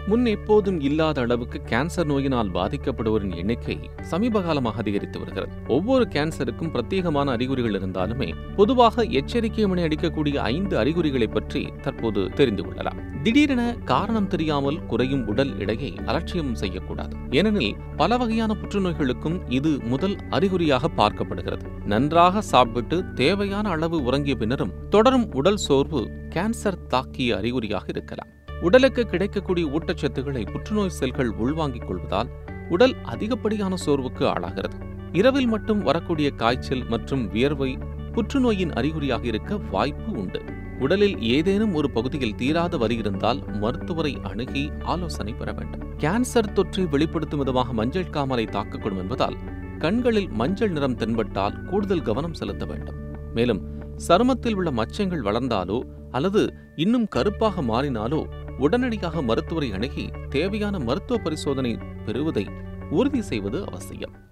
முன் எப்போதும் இல்லாத அளவுக்கு கேன்சர் நோயினால் பாதிக்கப்படுவோரின் எண்ணிக்கை சமீப காலமாக அதிகரித்து வருகிறது ஒவ்வொரு கேன்சருக்கும் பிரத்யேகமான அறிகுறிகள் இருந்தாலுமே பொதுவாக எச்சரிக்கை மணி அடிக்கக்கூடிய ஐந்து அறிகுறிகளை பற்றி தற்போது தெரிந்து கொள்ளலாம் திடீரென காரணம் தெரியாமல் குறையும் உடல் எடையை அலட்சியம் செய்யக்கூடாது ஏனெனில் பல வகையான புற்றுநோய்களுக்கும் இது முதல் அறிகுறியாக பார்க்கப்படுகிறது நன்றாக சாப்பிட்டு தேவையான அளவு உறங்கிய பின்னரும் தொடரும் உடல் சோர்வு கேன்சர் தாக்கிய அறிகுறியாக இருக்கலாம் உடலுக்கு கிடைக்கக்கூடிய ஊட்டச்சத்துக்களை புற்றுநோய் செல்கள் உள்வாங்கிக் கொள்வதால் உடல் அதிகப்படியான சோர்வுக்கு ஆளாகிறது இரவில் மட்டும் வரக்கூடிய காய்ச்சல் மற்றும் வியர்வை புற்றுநோயின் அறிகுறியாக இருக்க வாய்ப்பு உண்டு உடலில் ஏதேனும் ஒரு பகுதியில் தீராத வலி இருந்தால் மருத்துவரை அணுகி ஆலோசனை பெற வேண்டும் கேன்சர் தொற்றை வெளிப்படுத்தும் விதமாக மஞ்சள் காமலை தாக்கக்கூடும் என்பதால் கண்களில் மஞ்சள் நிறம் தென்பட்டால் கூடுதல் கவனம் செலுத்த வேண்டும் மேலும் சருமத்தில் உள்ள மச்சங்கள் வளர்ந்தாலோ அல்லது இன்னும் கருப்பாக மாறினாலோ உடனடியாக மருத்துவரை அணுகி தேவையான மருத்துவ பரிசோதனை பெறுவதை உறுதி செய்வது அவசியம்